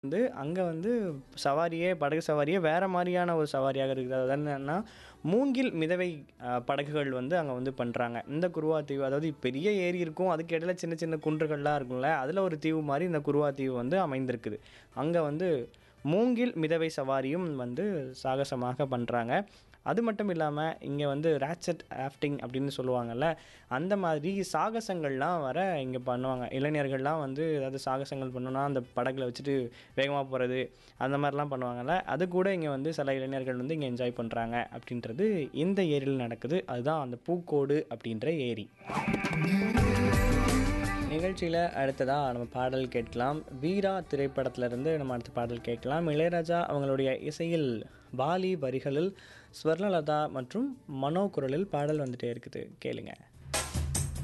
வந்து அங்கே வந்து சவாரியே படகு சவாரியே வேறு மாதிரியான ஒரு சவாரியாக இருக்குது அது என்னென்னா மூங்கில் மிதவை அஹ், படகுகள் வந்து அங்கே வந்து பண்ணுறாங்க இந்த குருவா தீவு அதாவது பெரிய ஏரி இருக்கும் அதுக்கு இடையில சின்ன சின்ன குன்றுகள்லாம் இருக்கும்ல அதில் ஒரு தீவு மாதிரி இந்த குருவா தீவு வந்து அமைந்திருக்குது அங்கே வந்து மூங்கில் மிதவை சவாரியும் வந்து சாகசமாக பண்ணுறாங்க அது மட்டும் இல்லாமல் இங்கே வந்து ரேச்சட் ஆஃப்டிங் அப்படின்னு சொல்லுவாங்கல்ல அந்த மாதிரி சாகசங்கள்லாம் வர இங்கே பண்ணுவாங்க இளைஞர்கள்லாம் வந்து ஏதாவது சாகசங்கள் பண்ணணும்னா அந்த படகுல வச்சுட்டு வேகமாக போகிறது அந்த மாதிரிலாம் பண்ணுவாங்கல்ல அது கூட இங்கே வந்து சில இளைஞர்கள் வந்து இங்கே என்ஜாய் பண்ணுறாங்க அப்படின்றது இந்த ஏரியில் நடக்குது அதுதான் அந்த பூக்கோடு அப்படின்ற ஏரி நிகழ்ச்சியில் அடுத்ததாக நம்ம பாடல் கேட்கலாம் வீரா திரைப்படத்திலிருந்து நம்ம அடுத்த பாடல் கேட்கலாம் இளையராஜா அவங்களுடைய இசையில் வாலி வரிகளில் ஸ்வர்ணலதா மற்றும் மனோ குரலில் பாடல் வந்துட்டே இருக்குது கேளுங்க